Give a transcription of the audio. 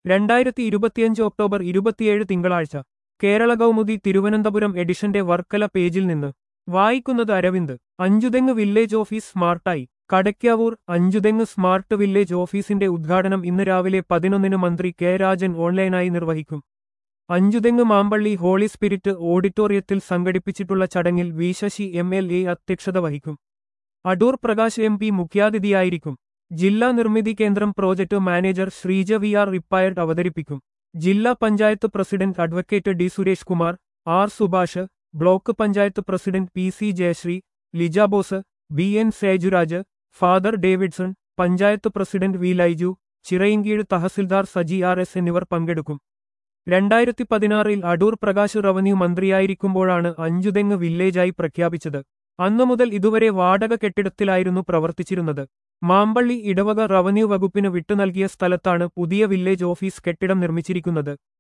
രണ്ടായിരത്തി ഇരുപത്തിയഞ്ച് ഒക്ടോബർ ഇരുപത്തിയേഴ് തിങ്കളാഴ്ച കേരള കൗമുദി തിരുവനന്തപുരം എഡിഷന്റെ വർക്കല പേജിൽ നിന്ന് വായിക്കുന്നത് അരവിന്ദ് അഞ്ചുതെങ്ങ് വില്ലേജ് ഓഫീസ് സ്മാർട്ടായി കടയ്ക്കാവൂർ അഞ്ചുതെങ്ങ് സ്മാർട്ട് വില്ലേജ് ഓഫീസിന്റെ ഉദ്ഘാടനം ഇന്ന് രാവിലെ പതിനൊന്നിന് മന്ത്രി കെ രാജൻ ഓൺലൈനായി നിർവഹിക്കും അഞ്ചുതെങ്ങ് മാമ്പള്ളി ഹോളി സ്പിരിറ്റ് ഓഡിറ്റോറിയത്തിൽ സംഘടിപ്പിച്ചിട്ടുള്ള ചടങ്ങിൽ V Sasi M L A അധ്യക്ഷത വഹിക്കും അടൂർ പ്രകാശ് എം പി മുഖ്യാതിഥിയായിരിക്കും ജില്ലാ നിർമ്മിതി കേന്ദ്രം project manager Sreeja V R repaired അവതരിപ്പിക്കും ജില്ലാ panchayat president advocate D Suresh Kumar R Subhash block panchayat president P C Jayasree Lija Bose B N Sejuraj father Davidson panchayat president V Laiju Chirayinkeezhu tahsildar Saji R S എന്നിവർ പങ്കെടുക്കും രണ്ടായിരത്തി പതിനാറിൽ അടൂർ പ്രകാശ് റവന്യൂ മന്ത്രിയായിരിക്കുമ്പോഴാണ് അഞ്ചുതെങ്ങ് വില്ലേജായി പ്രഖ്യാപിച്ചത് അന്നു മുതൽ ഇതുവരെ വാടക കെട്ടിടത്തിലായിരുന്നു പ്രവർത്തിച്ചിരുന്നത് മാമ്പള്ളി ഇടവക റവന്യൂ വകുപ്പിന് വിട്ടുനൽകിയ സ്ഥലത്താണ് പുതിയ വില്ലേജ് ഓഫീസ് കെട്ടിടം നിർമ്മിച്ചിരിക്കുന്നത്